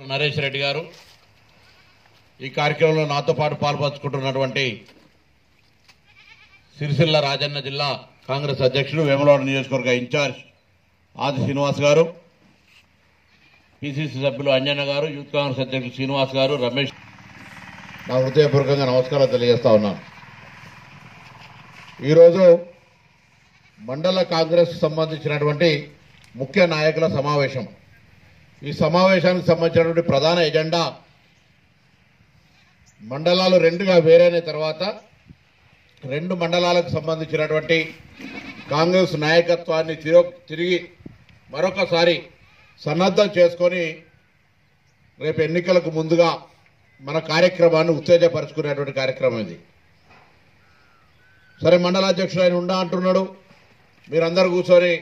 నరేష్ రెడ్డి గారు ఈ కార్యక్రమంలో నాతో పాటు పాల్పంచుకుంటున్నటువంటి సిరిసిల్ల రాజన్న జిల్లా కాంగ్రెస్ అధ్యక్షుడు వేములవాడ నియోజకవర్గ ఇన్ఛార్జ్ ఆది శ్రీనివాస్ గారు పిసిసి సభ్యులు అంజన్న గారు యూత్ కాంగ్రెస్ అధ్యక్షుడు శ్రీనివాస్ గారు రమేష్ నా హృదయపూర్వకంగా నమస్కారాలు తెలియజేస్తా ఉన్నాను ఈరోజు మండల కాంగ్రెస్ సంబంధించినటువంటి ముఖ్య నాయకుల సమావేశం ఈ సమావేశానికి సంబంధించినటువంటి ప్రధాన ఎజెండా మండలాలు రెండుగా వేరైన తర్వాత రెండు మండలాలకు సంబంధించినటువంటి కాంగ్రెస్ నాయకత్వాన్ని తిరో- తిరిగి మరొకసారి సన్నద్ధం చేసుకొని రేపు ఎన్నికలకు ముందుగా మన కార్యక్రమాన్ని ఉత్తేజపరుచుకునేటువంటి కార్యక్రమం ఇది సరే మండలాధ్యక్షుడు ఆయన ఉండా అంటున్నాడు మీరందరూ కూర్చొని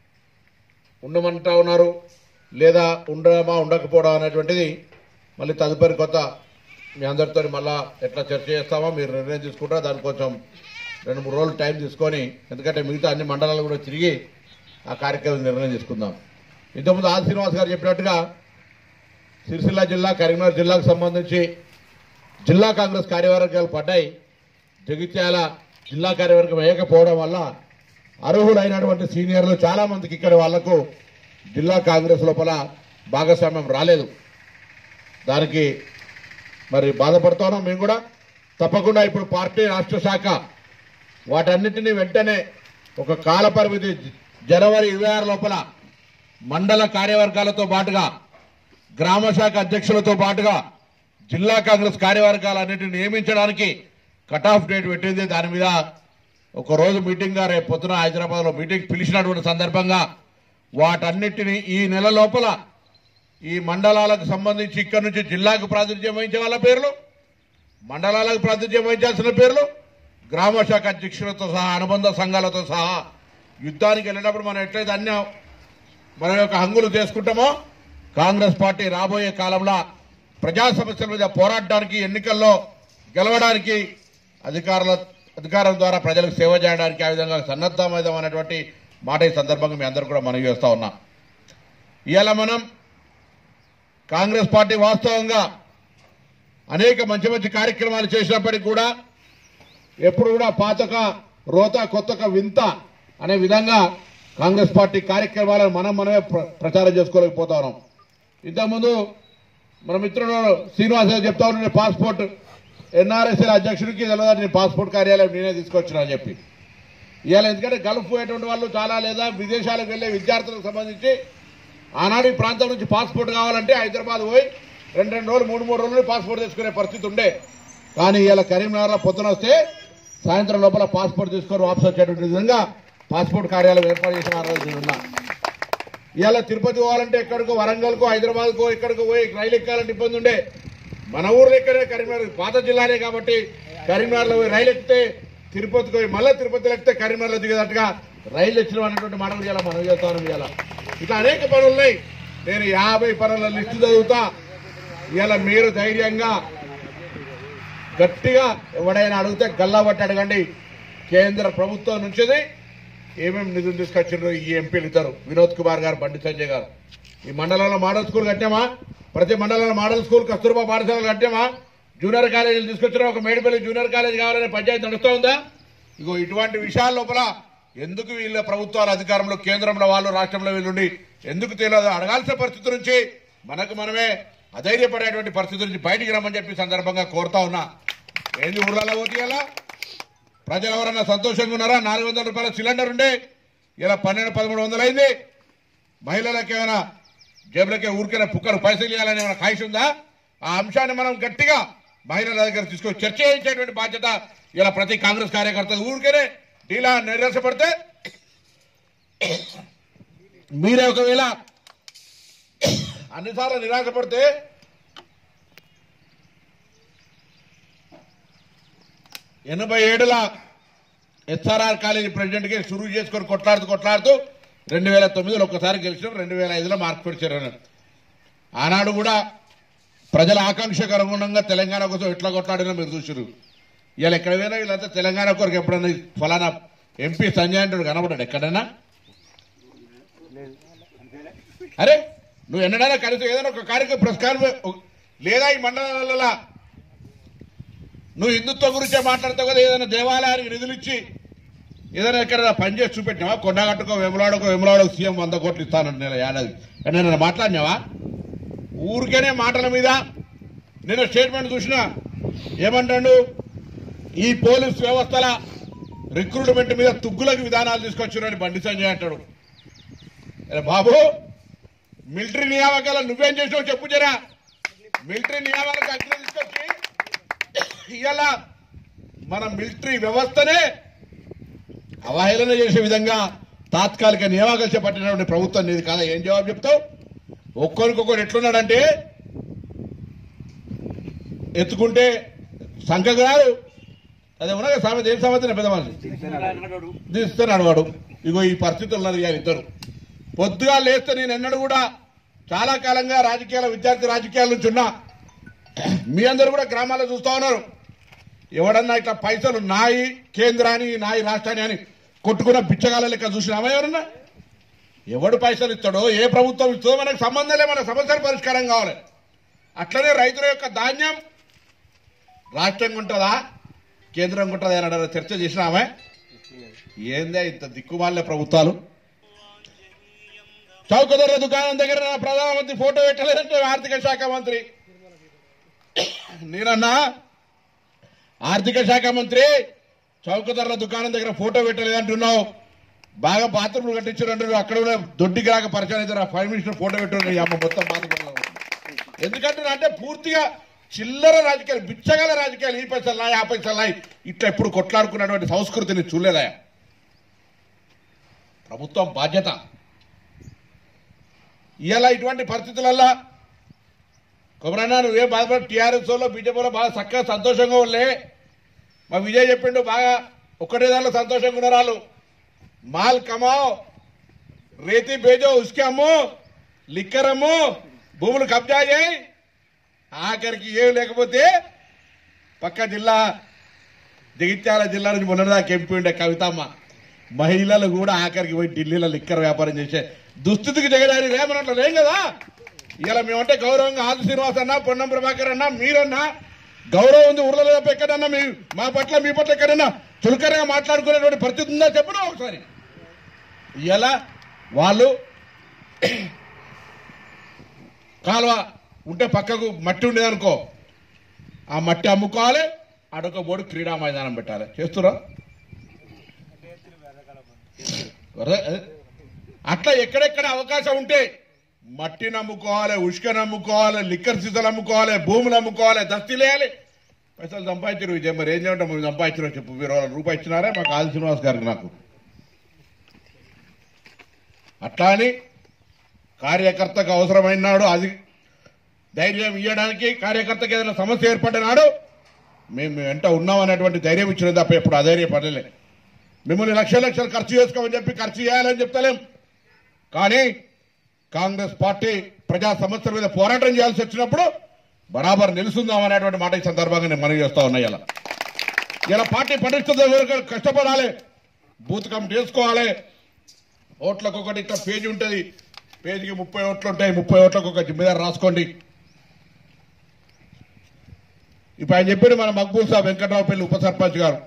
ఉండమంటా ఉన్నారు లేదా ఉండమా ఉండకపోవడం అనేటువంటిది మళ్ళీ తదుపరి కొత్త మీ అందరితో మళ్ళా ఎట్లా చర్చ చేస్తామో మీరు నిర్ణయం తీసుకుంటారా దానికి కొంచెం రెండు మూడు రోజులు టైం తీసుకొని ఎందుకంటే మిగతా అన్ని మండలాలు కూడా తిరిగి ఆ కార్యక్రమం నిర్ణయం తీసుకుందాం ఇంతకుముందు ఆది శ్రీనివాస్ గారు చెప్పినట్టుగా సిరిసిల్ల జిల్లా కరీంనగర్ జిల్లాకు సంబంధించి జిల్లా కాంగ్రెస్ కార్యవర్గాలు పడ్డాయి జగిత్యాల జిల్లా కార్యవర్గం వేయకపోవడం వల్ల అర్హులైనటువంటి సీనియర్లు చాలా మందికి ఇక్కడ వాళ్లకు జిల్లా కాంగ్రెస్ లోపల భాగస్వామ్యం రాలేదు దానికి మరి బాధపడుతున్నాం మేము కూడా తప్పకుండా ఇప్పుడు పార్టీ రాష్ట్ర శాఖ వాటన్నిటినీ వెంటనే ఒక కాల పరిమితి జనవరి ఇరవై ఆరు లోపల మండల కార్యవర్గాలతో పాటుగా గ్రామ శాఖ అధ్యక్షులతో పాటుగా జిల్లా కాంగ్రెస్ కార్యవర్గాలన్నింటినీ నియమించడానికి కట్ ఆఫ్ డేట్ పెట్టింది దాని మీద ఒక రోజు మీటింగ్ గా రేపు పొద్దున హైదరాబాద్ లో మీటింగ్ పిలిచినటువంటి సందర్భంగా వాటన్నిటిని ఈ నెల లోపల ఈ మండలాలకు సంబంధించి ఇక్కడ నుంచి జిల్లాకు ప్రాతినిధ్యం వహించే వాళ్ళ పేర్లు మండలాలకు ప్రాతినిధ్యం వహించాల్సిన పేర్లు గ్రామ శాఖ అధ్యక్షులతో సహా అనుబంధ సంఘాలతో సహా యుద్ధానికి వెళ్ళినప్పుడు మనం ఎట్లయితే అన్ని మన యొక్క హంగులు చేసుకుంటామో కాంగ్రెస్ పార్టీ రాబోయే కాలంలో ప్రజా సమస్యల మీద పోరాడడానికి ఎన్నికల్లో గెలవడానికి అధికారుల అధికారం ద్వారా ప్రజలకు సేవ చేయడానికి ఆ విధంగా సన్నద్ధమైదాం అనేటువంటి మాట ఈ సందర్భంగా మీ అందరూ కూడా మనవి చేస్తా ఉన్నాం ఇవాళ మనం కాంగ్రెస్ పార్టీ వాస్తవంగా అనేక మంచి మంచి కార్యక్రమాలు చేసినప్పటికీ కూడా ఎప్పుడు కూడా పాతక రోత కొత్తక వింత అనే విధంగా కాంగ్రెస్ పార్టీ కార్యక్రమాలను మనం మనమే ప్ర- ప్రచారం చేసుకోలేకపోతా ఉన్నాం ఇంతకుముందు మన మిత్రుడు శ్రీనివాస్ గారు చెప్తా ఉన్నాడు పాస్పోర్ట్ ఎన్ఆర్ఎస్ఎల్ అధ్యక్షుడికి తెలియదు నేను పాస్పోర్ట్ కార్యాలయం నేనే తీసుకొచ్చినా అని చెప్పి ఇవాళ ఎందుకంటే గల్ఫ్ పోయేటువంటి వాళ్ళు చాలా లేదా విదేశాలకు వెళ్ళే విద్యార్థులకు సంబంధించి ఆనాడు ఈ ప్రాంతం నుంచి పాస్పోర్ట్ కావాలంటే హైదరాబాద్ పోయి రెండు రెండు రోజులు మూడు మూడు రోజులు పాస్పోర్ట్ తెచ్చుకునే పరిస్థితి ఉండే కానీ ఇవాళ కరీంనగర్లో పొద్దున వస్తే సాయంత్రం లోపల పాస్పోర్ట్ తీసుకొని వాపసు వచ్చేటువంటి విధంగా పాస్పోర్ట్ కార్యాలయం ఏర్పాటు చేసిన ఆ రోజు నేనున్నా ఇవాళ తిరుపతి పోవాలంటే ఎక్కడికో వరంగల్కో హైదరాబాద్కో ఎక్కడికో పోయి రైలు ఎక్కాలంటే ఇబ్బంది ఉండే మన ఊర్లో ఎక్కడే కరీంనగర్ పాత జిల్లానే కాబట్టి కరీంనగర్లో పోయి రైలు ఎక్కితే తిరుపతికి పోయి మళ్ళీ తిరుపతిలో ఎక్కితే కరీంనగర్లో దిగేటట్టుగా రైలు తెచ్చిన అనేటువంటి మాట కూడా ఇలా మనం చేస్తాను ఇవాళ ఇట్లా అనేక పనులు ఉన్నాయి నేను యాభై పనుల లిస్టు చదువుతా ఇవాళ మీరు ధైర్యంగా గట్టిగా ఎవడైనా అడిగితే గల్లా పట్టి అడగండి కేంద్ర ప్రభుత్వం నుంచిది ఏమేమి నిధులు తీసుకొచ్చిండ్రో ఈ ఎంపీలు ఇద్దరు వినోద్ కుమార్ గారు బండి సంజయ్ గారు ఈ మండలంలో మోడల్ స్కూల్ కట్టామా ప్రతి మండలంలో మోడల్ స్కూల్ కస్తూర్బా పాఠశాలలు కట్టామా జూనియర్ కాలేజీలు తీసుకొచ్చిన ఒక మేడిపల్లి జూనియర్ కాలేజ్ కావాలనే పంచాయతీ నడుస్తూ ఉందా ఇగో ఇటువంటి విషయాల లోపల ఎందుకు వీళ్ళ ప్రభుత్వాల అధికారంలో కేంద్రంలో వాళ్ళు రాష్ట్రంలో వీళ్ళుండి ఎందుకు తెలియదు అడగాల్సిన పరిస్థితి నుంచి మనకు మనమే అధైర్యపడేటువంటి పరిస్థితి నుంచి బయటికి రమ్మని చెప్పి ఈ సందర్భంగా కోరుతా ఉన్నా ఏంది ఊర్లలో పోటీయాలా ప్రజలు ఎవరన్నా సంతోషంగా ఉన్నారా నాలుగు వందల రూపాయల సిలిండర్ ఉండే ఇలా పన్నెండు పదమూడు వందలు అయింది మహిళలకు ఏమైనా జేబులకే ఊరికైనా పుక్కలు పైసలు ఇవ్వాలని ఏమైనా కాయిష్ ఉందా ఆ అంశాన్ని మనం గట్టిగా మహిళల దగ్గర తీసుకొని చర్చ చేయించేటువంటి బాధ్యత ఇలా ప్రతి కాంగ్రెస్ కార్యకర్త ఊరికనే ఇలా నిరాశపడితే మీరే ఒకవేళ అన్నిసార్లు నిరాశపడితే ఎనభై ఏడుల ఎస్ఆర్ఆర్ కాలేజీ ప్రెసిడెంట్ కి షురూ చేసుకొని కొట్లాడుతూ కొట్లాడుతూ రెండు వేల తొమ్మిదిలో ఒక్కసారి గెలిచినాం రెండు వేల ఐదులో మార్పు పెడిచారు ఆనాడు కూడా ప్రజల ఆకాంక్షకు అనుగుణంగా తెలంగాణ కోసం ఎట్లా కొట్లాడినా మీరు చూసారు ఇవాళ ఎక్కడ పోయినా వీళ్ళంతా తెలంగాణ కొరకు ఎప్పుడైనా ఫలానా ఎంపీ సంజయ్ అంటాడు కనబడ్డాడు ఎక్కడైనా అరే నువ్వు ఎన్నడైనా కలిసి ఏదైనా ఒక కార్యక్రమం ప్రెస్ కాన్ఫరెన్స్ లేదా ఈ మండలాలలో నువ్వు హిందుత్వం గురించే మాట్లాడతావు కదా ఏదైనా దేవాలయానికి నిధులు ఇచ్చి ఏదైనా ఎక్కడ పనిచేసి చూపెట్టినావా కొండగట్టుకో వెములాడుకో వెములాడుకో సీఎం వంద కోట్లు ఇస్తానంటే నేను ఏడాది నేను మాట్లాడినావా ఊరికేనే మాటల మీద నేను స్టేట్మెంట్ చూసినా ఏమంటాడు ఈ పోలీస్ వ్యవస్థల రిక్రూట్మెంట్ మీద తుగ్గులకు విధానాలు తీసుకొచ్చారని బండి సంజయ్ అంటాడు అరే బాబు మిలిటరీ నియామకాలు నువ్వేం చేసావు చెప్పు జరా మిలిటరీ నియామకాలకు అగ్ని తీసుకొచ్చి ఇవాళ మన మిలిటరీ వ్యవస్థనే అవహేళన చేసే విధంగా తాత్కాలిక నియామకాలు చేపట్టినటువంటి ప్రభుత్వం నీది కాదా ఏం జవాబు చెప్తావు ఒక్కరికొకరు ఎట్లున్నాడంటే ఎత్తుకుంటే సంఖగారు అదే ఉన్నా సామెత ఏం సామెత పెద్ద మనిషి తీస్తున్నాడు వాడు ఇగో ఈ పరిస్థితులు ఉన్నది ఇవాళ ఇద్దరు పొద్దుగా లేస్తే నేను ఎన్నడూ కూడా చాలా కాలంగా రాజకీయాల విద్యార్థి రాజకీయాల నుంచి ఉన్నా మీ అందరూ కూడా గ్రామాల్లో చూస్తా ఉన్నారు ఎవడన్నా ఇట్లా పైసలు నాయి కేంద్రాన్ని నాయి రాష్ట్రాన్ని అని కొట్టుకున్న బిచ్చగాల లెక్క చూసినామా ఎవరన్నా ఎవడు పైసలు ఇస్తాడో ఏ ప్రభుత్వం ఇస్తుందో మనకు సంబంధం లే మన సమస్యల పరిష్కారం కావాలి అట్లనే రైతుల యొక్క ధాన్యం రాష్ట్రం ఉంటుందా కేంద్రం ఉంటుందా అని అడిగిన చర్చ చేసినామే ఏందే ఇంత దిక్కుమాలే ప్రభుత్వాలు చౌకధర దుకాణం దగ్గర నా ప్రధానమంత్రి ఫోటో పెట్టలేదంటే ఆర్థిక శాఖ మంత్రి నేనన్నా ఆర్థిక శాఖ మంత్రి చౌకధరల దుకాణం దగ్గర ఫోటో పెట్టలేదంటున్నావు బాగా బాత్రూమ్లు కట్టించారు అక్కడ కూడా దొడ్డికి రాక పరిచయం అయితే ఫైవ్ మినిట్స్ ఫోటో పెట్టారు ఈ అమ్మ మొత్తం బాత్రూమ్ ఎందుకంటే అంటే పూర్తిగా చిల్లర రాజకీయాలు బిచ్చగల రాజకీయాలు ఈ పైసలు నాయి ఆ పైసలు నాయి ఇట్లా ఎప్పుడు కొట్లాడుకున్నటువంటి సంస్కృతిని చూడలేదా ప్రభుత్వం బాధ్యత ఇలా ఇటువంటి పరిస్థితులల్లా కొమరన్నా నువ్వేం బాధపడి టీఆర్ఎస్ లో బీజేపీలో బాగా చక్కగా సంతోషంగా వాళ్ళే మా విజయ్ చెప్పిండు బాగా ఒక్కటే దానిలో సంతోషంగా ఉన్నారు వాళ్ళు మాల్ కమాओ రేతి బేజో ఉస్కే అమ్ము లిక్కర్ అమ్ము భూములు కబ్జా చేయి ఆఖరికి ఏం లేకపోతే పక్క జిల్లా జగిత్యాల జిల్లా నుంచి మొన్నదాకా ఎంపీ ఉండే కవితమ్మ మహిళలు కూడా ఆఖరికి పోయి ఢిల్లీలో లిక్కర్ వ్యాపారం చేసే దుస్థితికి దిగజారి రేమనట్లు లేం కదా ఇలా మేమంటే గౌరవంగా ఆది శ్రీనివాస్ అన్న పొన్నం ప్రభాకర్ అన్న మీరన్నా గౌరవం ఉంది ఊర్లలో తప్ప ఎక్కడన్నా మీ మా పట్ల మీ పట్ల ఎక్కడన్నా చులకరగా మాట్లాడుకునేటువంటి పరిస్థితి ఉందా చెప్పడం ఒకసారి ఇలా వాళ్ళు కాలువ ఉంటే పక్కకు మట్టి ఉండేదనుకో ఆ మట్టి అమ్ముకోవాలి అడొక బోర్డు క్రీడా మైదానం పెట్టాలి చేస్తురా అరే, అరే. అట్లా ఎక్కడెక్కడ అవకాశం ఉంటే మట్టిని అమ్ముకోవాలి ఉష్కని అమ్ముకోవాలి లిక్కర్ సీసాలు అమ్ముకోవాలి భూములు అమ్ముకోవాలి దస్తీలేయాలి పైసలు సంపాదించారు విజయ్ మరి ఏం చేయమంటాం మీరు సంపాదించారో చెప్పు మీరు వాళ్ళ రూపాయి ఇచ్చినారా మాకు ఆది శ్రీనివాస్ గారికి నాకు అట్లా అని కార్యకర్తకు అవసరమైనాడు అది ధైర్యం ఇవ్వడానికి కార్యకర్తకి ఏదైనా సమస్య ఏర్పడినాడు మేము మీ వెంట ఉన్నాం అనేటువంటి ధైర్యం ఇచ్చిన తప్ప ఎప్పుడు అధైర్యపడలే మిమ్మల్ని లక్ష లక్షలు ఖర్చు చేసుకోమని చెప్పి ఖర్చు చేయాలని చెప్తలేం కానీ కాంగ్రెస్ పార్టీ ప్రజా సమస్యల మీద పోరాటం చేయాల్సి వచ్చినప్పుడు బరాబర్ నిలుస్తుందాం అనేటువంటి మాట ఈ సందర్భంగా నేను మనవి చేస్తా ఉన్నా ఇలా ఇలా పార్టీ పటిష్టత వరకు కష్టపడాలి బూత్ కమిటీ చేసుకోవాలి ఓట్లకు ఒకటి ఇట్లా పేజీ ఉంటుంది పేజీకి ముప్పై ఓట్లు ఉంటాయి ముప్పై ఓట్లకు ఒక జిమ్మేదారు రాసుకోండి ఇప్పుడు ఆయన చెప్పాడు మన మక్బూల్ సాబ్ వెంకట్రావుపల్లి ఉప సర్పంచ్ గారు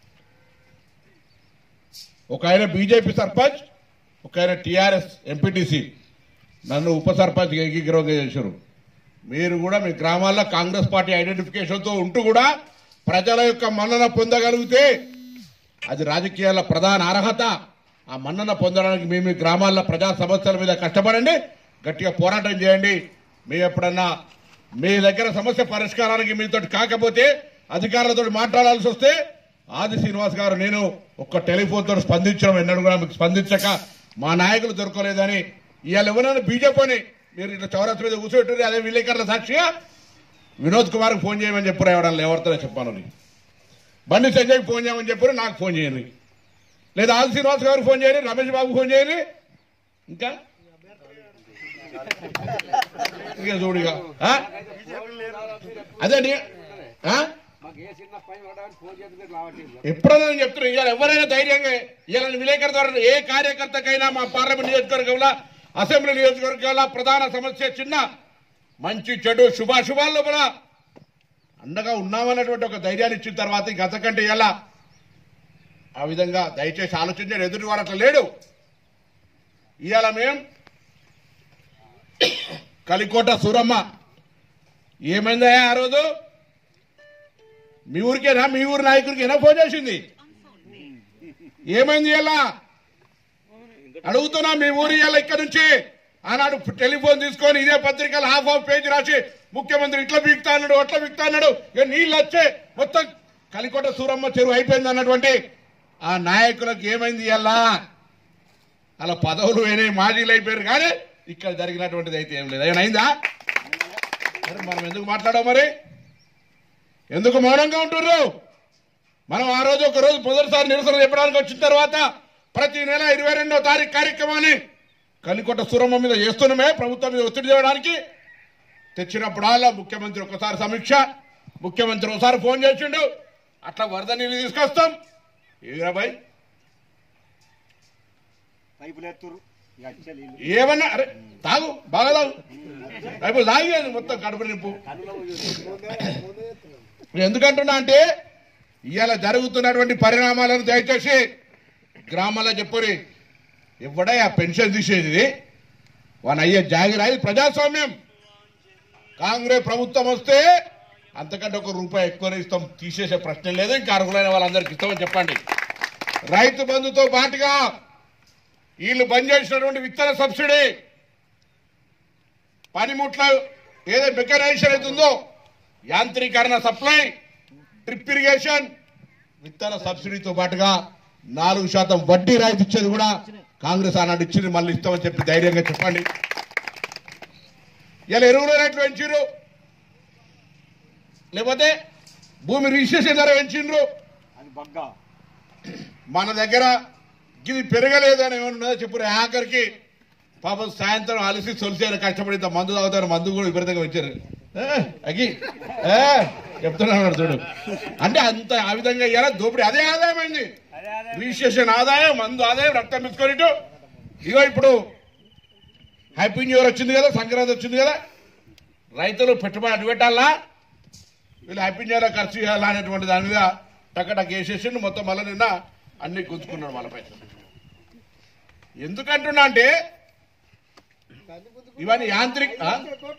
ఒక ఆయన బీజేపీ సర్పంచ్ ఒక ఆయన టీఆర్ఎస్ ఎంపీటీసీ నన్ను ఉప సర్పంచ్ ఏకీగ్రహంగా చేశారు మీరు కూడా మీ గ్రామాల్లో కాంగ్రెస్ పార్టీ ఐడెంటిఫికేషన్తో ఉంటూ కూడా ప్రజల యొక్క మన్నన పొందగలిగితే అది రాజకీయాల ప్రధాన అర్హత ఆ మన్నన పొందడానికి మీ మీ గ్రామాల్లో ప్రజా సమస్యల మీద కష్టపడండి గట్టిగా పోరాటం చేయండి మీ ఎప్పుడన్నా మీ దగ్గర సమస్య పరిష్కారానికి మీతో కాకపోతే అధికారులతో మాట్లాడాల్సి వస్తే ఆది శ్రీనివాస్ గారు నేను ఒక్క టెలిఫోన్ తో స్పందించడం ఎన్నడూ కూడా మీకు స్పందించక మా నాయకులు దొరకలేదని ఇవాళ ఎవరైనా బీజేపీని మీరు ఇట్లా చౌరస్ మీద కూర్చోబెట్టారు అదే విలేకరుల సాక్షిగా వినోద్ కుమార్ ఫోన్ చేయమని చెప్పారు ఎవడన్నా ఎవరితో చెప్పాను నీకు. బండి సంజయ్కి ఫోన్ చేయమని చెప్పారు నాకు ఫోన్ చేయండి లేదా ఆది శ్రీనివాస్ గారికి ఫోన్ చేయండి రమేష్ బాబు ఫోన్ చేయండి ఇంకా ఇంకా చూడుగా ఆ? అదే నీ- ఆ? మాకు ఏ చిన్న పని పడడానికి ఫోన్ చేస్తే రావట్లేదు ఎప్పుడైనా నేను చెప్తున్నా ఇవాళ ఎవరైనా ధైర్యంగా ఇవాళ విలేకరు ద్వారా ఏ కార్యకర్తకైనా మా పార్లమెంట్ నియోజకవర్గంలో అసెంబ్లీ నియోజకవర్గాల ప్రధాన సమస్య చిన్న మంచి చెడు శుభాశుభాల లోపల అండగా ఉన్నామన్నటువంటి ఒక ధైర్యాన్ని ఇచ్చిన తర్వాత ఇంక అంతకంటే ఎలా ఆ విధంగా దయచేసి ఆలోచించండి ఎదుటి వాడు అట్లా లేడు ఇవాళ మేం కలికోట సూరమ్మ ఏమైందయ్యా ఆ రోజు మీ ఊరికేనా మీ ఊరి నాయకుడికేనా ఫోన్ చేసింది ఏమైంది ఇలా అడుగుతున్నా మీ ఊరి ఇలా ఇక్కడ నుంచి ఆనాడు టెలిఫోన్ తీసుకొని ఇదే పత్రికలు హాఫ్ హాఫ్ పేజ్ రాసి ముఖ్యమంత్రి ఇట్లా బీక్తా అన్నాడు అట్లా బీక్తా అన్నాడు ఇక నీళ్ళు వచ్చే మొత్తం కలికోట సూరమ్మ చెరువు అయిపోయింది అన్నటువంటి ఆ నాయకులకు ఏమైంది ఇలా అలా పదవులు అయినాయి మాజీలు అయిపోయారు కానీ ఇక్కడ జరిగినటువంటిది అయితే ఏం లేదు ఏమైనా అయిందా మరి మనం ఎందుకు మాట్లాడాం మరి ఎందుకు మౌనంగా ఉంటున్నారు మనం ఆ రోజు ఒక రోజు మొదటిసారి నిరసన చెప్పడానికి వచ్చిన తర్వాత ప్రతి నెల ఇరవై రెండో తారీఖు కార్యక్రమాన్ని కలికొట్ట సూరమ్మ మీద చేస్తున్నామే ప్రభుత్వం మీద ఒత్తిడి చేయడానికి తెచ్చినప్పుడల్లా ముఖ్యమంత్రి ఒకసారి సమీక్ష ముఖ్యమంత్రి ఒకసారి ఫోన్ చేసిండు అట్లా వరద నీళ్ళు తీసుకొస్తాం ఏరాబాయ్ పైపులు ఎత్తురు ఇక వచ్చే నీళ్ళు. ఏమన్నా అరే తాగు బాగా తాగు రేపు తాగి అది మొత్తం కడుపు నింపు ఎందుకంటున్నా అంటే ఇవాళ జరుగుతున్నటువంటి పరిణామాలను దయచేసి గ్రామాల్లో చెప్పురి ఇవ్వడే ఆ పెన్షన్ తీసేది వాని అయ్యే జాగిరా ఇది ప్రజాస్వామ్యం కాంగ్రెస్ ప్రభుత్వం వస్తే అంతకంటే ఒక రూపాయి ఎక్కువనే ఇస్తాం తీసేసే ప్రశ్న లేదు ఇంకా అర్హులైన వాళ్ళందరికీ ఇస్తామని చెప్పండి రైతు బంధుతో పాటుగా వీళ్ళు బంద్ చేసినటువంటి విత్తన సబ్సిడీ పనిముట్ల ఏదో మెకనైజేషన్ అవుతుందో యాంత్రీకరణ సప్లై డ్రిప్ ఇరిగేషన్ విత్తన సబ్సిడీతో పాటుగా నాలుగు శాతం వడ్డీ రాయితీ ఇచ్చేది కూడా కాంగ్రెస్ ఆనాడు ఇచ్చింది మళ్ళీ ఇస్తామని చెప్పి ధైర్యంగా చెప్పండి ఇలా ఎరువుల రేట్లు పెంచిర్రు లేకపోతే భూమి రిజిస్ట్రేషన్ ధర పెంచిండ్రు అది బగ్గా మన దగ్గర ఇది పెరగలేదు అని ఏమన్నా చెప్పారు ఆఖరికి పాపం సాయంత్రం అలసి సొలిసేరు కష్టపడి ఇంత మందు తాగుతారు మందు కూడా విపరీతంగా వచ్చారు ఏ, అగి ఏ, చెప్తున్నాను చూడు అంటే అంత ఆ విధంగా ఇలా దోపిడీ అదే ఆదాయం అయింది అదే అదే రిజిస్ట్రేషన్ ఆదాయం మందు ఆదాయం రక్తం ఇచ్చుకొని ఇటు ఇగో ఇప్పుడు హ్యాపీ న్యూ ఇయర్ వచ్చింది కదా సంక్రాంతి వచ్చింది కదా రైతులు పెట్టుబడి అటు పెట్టాలా వీళ్ళు హ్యాపీ న్యూ ఇయర్ ఖర్చు చేయాలా అనేటువంటి దాని మీద టక్కటక్ వేసేసిండు మొత్తం మళ్ళీ నిన్న అన్ని గుంజుకున్నాడు వాళ్ళపై ఎందుకంటున్నా అంటే ఇవన్నీ యాంత్రిక ఆ?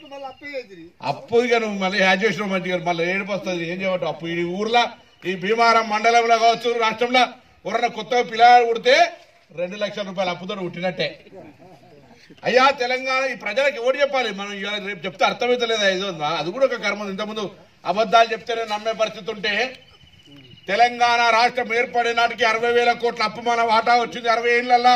అప్పు ఇక నువ్వు మళ్ళీ యాడ్ చేసిన మంచిగా మళ్ళీ ఏడుపు వస్తుంది ఏం చేయమంటావు అప్పు ఈ ఊర్లో ఈ భీమారం మండలంలో కావచ్చు రాష్ట్రంలో ఎవరన్నా కొత్తగా పిల్లలు పుడితే రెండు లక్షల రూపాయల అప్పుతో పుట్టినట్టే అయ్యా తెలంగాణ ఈ ప్రజలకు ఎవరు చెప్పాలి మనం ఇవాళ రేపు చెప్తే అర్థమవుతలేదు ఇది అది కూడా ఒక కర్మ ఇంతకుముందు అబద్ధాలు చెప్తేనే నమ్మే పరిస్థితి ఉంటే తెలంగాణ రాష్ట్రం ఏర్పడే నాటికి అరవై వేల కోట్ల అప్పు మన వాటా వచ్చింది అరవై ఏళ్ళల్లా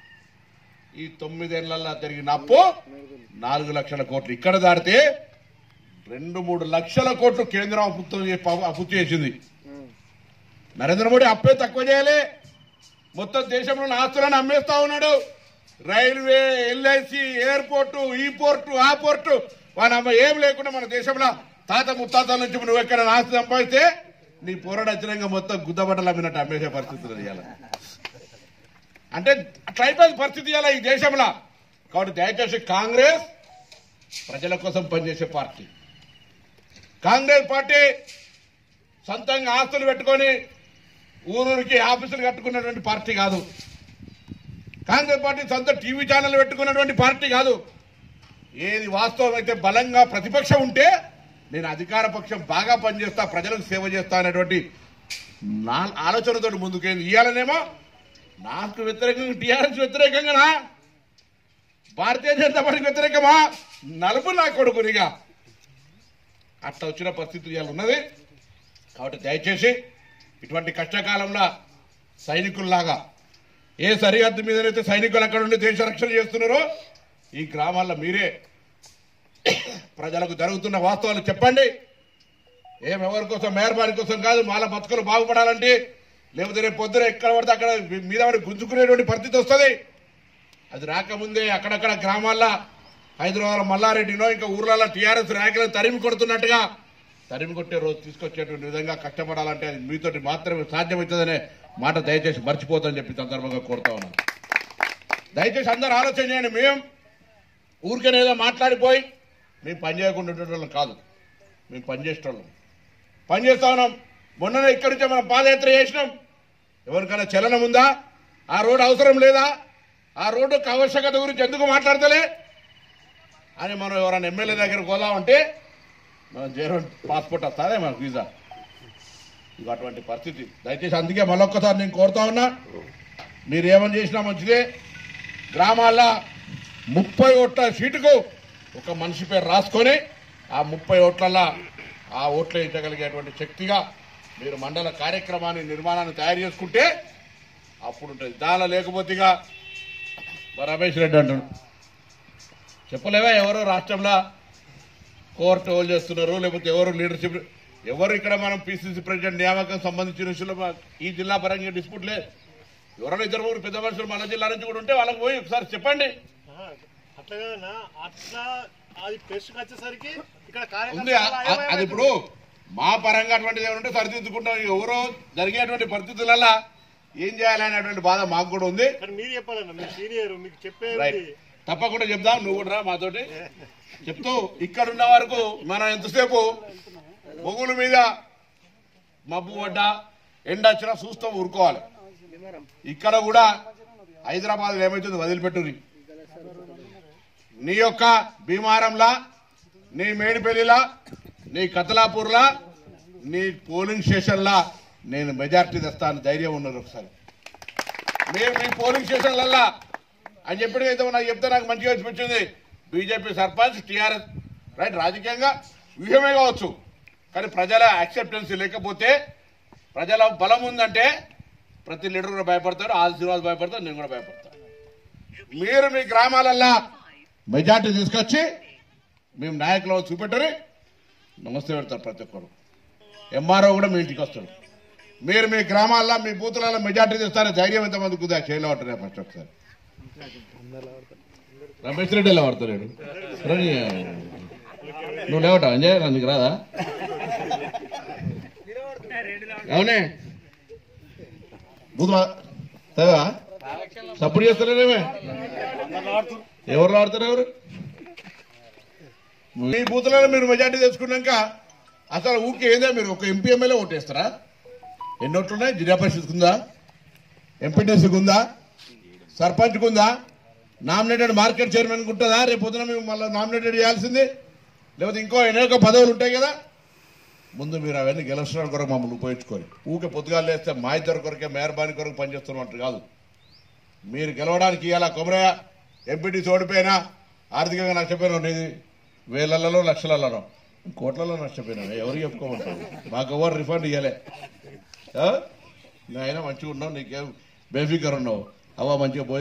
ఈ తొమ్మిదేళ్లలో జరిగిన అప్పు నాలుగు లక్షల కోట్లు ఇక్కడ దాటితే రెండు మూడు లక్షల కోట్లు కేంద్రం అప్పుతో చే- అప్పు చేసింది నరేంద్ర మోడీ అప్పే తక్కువ చేయలే మొత్తం దేశంలో ఆస్తులను అమ్మేస్తా ఉన్నాడు రైల్వే ఎల్ఐసి ఎయిర్పోర్టు ఈ పోర్టు ఆ పోర్టు వాని అమ్మ ఏం లేకుండా మన దేశంలో తాత ముత్తాతల నుంచి నువ్వు ఎక్కడ ఆస్తి సంపాదిస్తే నీ పోరాడు అచ్చినంగా మొత్తం గుద్దబట్టలు అమ్మినట్టు అమ్మేసే పరిస్థితులు ఇవాళ అంటే అట్లా అయిపోయింది పరిస్థితి ఇవాళ ఈ దేశంలో కాబట్టి దయచేసి కాంగ్రెస్ ప్రజల కోసం పనిచేసే పార్టీ కాంగ్రెస్ పార్టీ సొంతంగా ఆస్తులు పెట్టుకొని ఊరూరికి ఆఫీసులు కట్టుకున్నటువంటి పార్టీ కాదు కాంగ్రెస్ పార్టీ సొంత టీవీ ఛానల్ పెట్టుకున్నటువంటి పార్టీ కాదు ఏది వాస్తవం అయితే బలంగా ప్రతిపక్షం ఉంటే నేను అధికార పక్షం బాగా పనిచేస్తా ప్రజలకు సేవ చేస్తా అనేటువంటి నా ఆలోచనతో ముందుకేంది ఇయ్యాలనేమో నాకు వ్యతిరేకంగా టీఆర్ఎస్ వ్యతిరేకంగానా భారతీయ జనతా పార్టీకి వ్యతిరేకమా నలుపు నా కొడుకునిగా అట్లా వచ్చిన పరిస్థితి ఇవాళ ఉన్నది కాబట్టి దయచేసి ఇటువంటి కష్టకాలంలో సైనికుల్లాగా ఏ సరిహద్దు మీదనైతే సైనికులు అక్కడ ఉండి దేశ రక్షణ చేస్తున్నారో ఈ గ్రామాల్లో మీరే ప్రజలకు జరుగుతున్న వాస్తవాలు చెప్పండి ఏం ఎవరి కోసం మేరబారి కోసం కాదు వాళ్ళ బతుకులు బాగుపడాలంటే లేకపోతే రేపు పొద్దున ఎక్కడ పడితే అక్కడ మీద పడి గుంజుకునేటువంటి పరిస్థితి వస్తుంది అది రాకముందే అక్కడక్కడ గ్రామాల్లో హైదరాబాద్ మల్లారెడ్డినో ఇంకా ఊర్లలో టీఆర్ఎస్ నాయకులను తరిమి కొడుతున్నట్టుగా తరిమి కొట్టే రోజు తీసుకొచ్చేటువంటి విధంగా కష్టపడాలంటే అది మీతోటి మాత్రమే సాధ్యమవుతుందనే మాట దయచేసి మర్చిపోతుందని చెప్పి సందర్భంగా కోరుతా ఉన్నాను దయచేసి అందరూ ఆలోచన చేయండి మేము ఊరికనేదో మాట్లాడిపోయి మేము పని చేయకుండా ఉండేటోళ్ళం కాదు మేము పని చేసేటోళ్ళం పని చేస్తా ఉన్నాం మొన్ననే ఇక్కడి నుంచే మనం పాదయాత్ర చేసినాం ఎవరికైనా చలనం ఉందా ఆ రోడ్డు అవసరం లేదా ఆ రోడ్డుకు ఆవశ్యకత గురించి ఎందుకు మాట్లాడతలే అని మనం ఎవరైనా ఎమ్మెల్యే దగ్గరకు పోదామంటే మనం జీరో పాస్పోర్ట్ వస్తాదే మనకు వీసా ఇక అటువంటి పరిస్థితి దయచేసి అందుకే మళ్ళొక్కసారి నేను కోరుతా ఉన్నా మీరు ఏమని చేసినా మంచిదే గ్రామాల్లో ముప్పై ఓట్ల సీటుకు ఒక మనిషి పేరు రాసుకొని ఆ ముప్పై ఓట్లల్లో ఆ ఓట్లు వేయించగలిగేటువంటి శక్తిగా మీరు మండల కార్యక్రమాన్ని నిర్మాణాన్ని తయారు చేసుకుంటే అప్పుడు ఉంటుంది దానిలో లేకపోతే ఇక మా రమేష్ రెడ్డి అంటాడు చెప్పలేవా ఎవరు రాష్ట్రంలో కోర్టు ఎవరు చేస్తున్నారు లేకపోతే ఎవరు లీడర్షిప్ ఎవరు ఇక్కడ మనం పిసిసి ప్రెసిడెంట్ నియామకం సంబంధించిన విషయంలో మా- ఈ జిల్లా పరంగా డిస్ప్యూట్ లేదు ఎవరైనా ఇద్దరు ముగ్గురు పెద్ద మనుషులు మన జిల్లా నుంచి కూడా ఉంటే వాళ్ళకి పోయి ఒకసారి చెప్పండి ఆహా, అట్లాగేనా అట్లా అది ప్రెస్కి వచ్చేసరికి ఇక్కడ ఉంది ఆ- ఆ- అది ఇప్పుడు మా పరంగా అటువంటిది ఏమంటే సరిదిద్దుకుంటాం ఎవరో జరిగేటువంటి పరిస్థితులలో ఏం చేయాలనేటువంటి బాధ మాకు కూడా ఉంది కానీ మీరు చెప్పాలన్న మీరు సీనియర్ మీకు చెప్పేది రైట్ తప్పకుండా చెప్దాం నువ్వు కూడా రా మాతోటి చెప్తూ ఇక్కడ ఉన్న వరకు మనం ఎంతసేపు బొగుల మీద మబ్బు పడ్డ ఎండ వచ్చినా చూస్తూ ఊరుకోవాలి ఇక్కడ కూడా హైదరాబాద్ ఏమవుతుంది వదిలిపెట్టురి నీ యొక్క భీమారంలా నీ మేడిపల్లిలా నీ కతలాపూర్లా నీ పోలింగ్ స్టేషన్లా నేను మెజార్టీ తెస్తాను ధైర్యం ఉన్నది ఒకసారి మేము మీ పోలింగ్ స్టేషన్లల్లా అని చెప్పిన అయితే నాకు చెప్తే నాకు మంచిగా అనిపించింది బీజేపీ సర్పంచ్ టీఆర్ఎస్ రైట్ రాజకీయంగా వ్యూహమే కావచ్చు కానీ ప్రజల యాక్సెప్టెన్స్ లేకపోతే ప్రజల బలం ఉందంటే ప్రతి లీడర్ కూడా భయపడతాడు ఆది శ్రీనివాస్ భయపడతాడు నేను కూడా భయపడతాను మీరు మీ గ్రామాలల్లో మెజార్టీ తీసుకొచ్చి మేము నాయకులు చూపెట్టరు నమస్తే పెడతారు ప్రతి ఒక్కరు ఎంఆర్ఓ కూడా మీ ఇంటికి వస్తాడు మీరు మీ గ్రామాల్లో మీ బూతులలో మెజార్టీ తెస్తారు ధైర్యం ఎంతమందికి ఉందా చేయలో ఉంటారు ఫస్ట్ ఒకసారి రమేష్ రెడ్డి ఎలా పడతాడు నువ్వు లేవటా అంజయ్ నీకు రాదా అవునే బూతులా తెగా సపోర్ట్ చేస్తారేమే ఎవరు ఆడుతారు ఎవరు మీ బూతులలో మీరు మెజార్టీ తెచ్చుకున్నాక అసలు ఊరికి ఏందా మీరు ఒక ఎంపీ ఎమ్మెల్యే ఓటేస్తారా ఎన్ని ఓట్లు ఉన్నాయి జిల్లా పరిషత్కు ఉందా ఎంపీటీసీకి ఉందా సర్పంచ్కి ఉందా నామినేటెడ్ మార్కెట్ చైర్మన్కి ఉంటుందా రేపు పొద్దున మేము మళ్ళీ నామినేటెడ్ చేయాల్సిందే లేకపోతే ఇంకో అనేక పదవులు ఉంటాయి కదా ముందు మీరు అవన్నీ గెలుస్తున్న కొరకు మమ్మల్ని ఉపయోగించుకోరు ఊకే పొద్దుగాలు లేస్తే మా ఇద్దరు కొరకే మేరబాని కొరకు పనిచేస్తున్నట్టు కాదు మీరు గెలవడానికి ఇలా కొమరయ్య ఎంపీటీసీ ఓడిపోయినా ఆర్థికంగా నష్టపోయినా నీది వేలలలో లక్షలలో కోట్లలో నష్టపోయినా ఎవరికి చెప్పుకోమంటారు మాకు ఎవరు రిఫండ్ ఇవ్వలే ఆ? అయినా మంచిగా ఉన్నావు నీకేం బేఫికర్ ఉన్నావు అవ్వ మంచిగా పోయి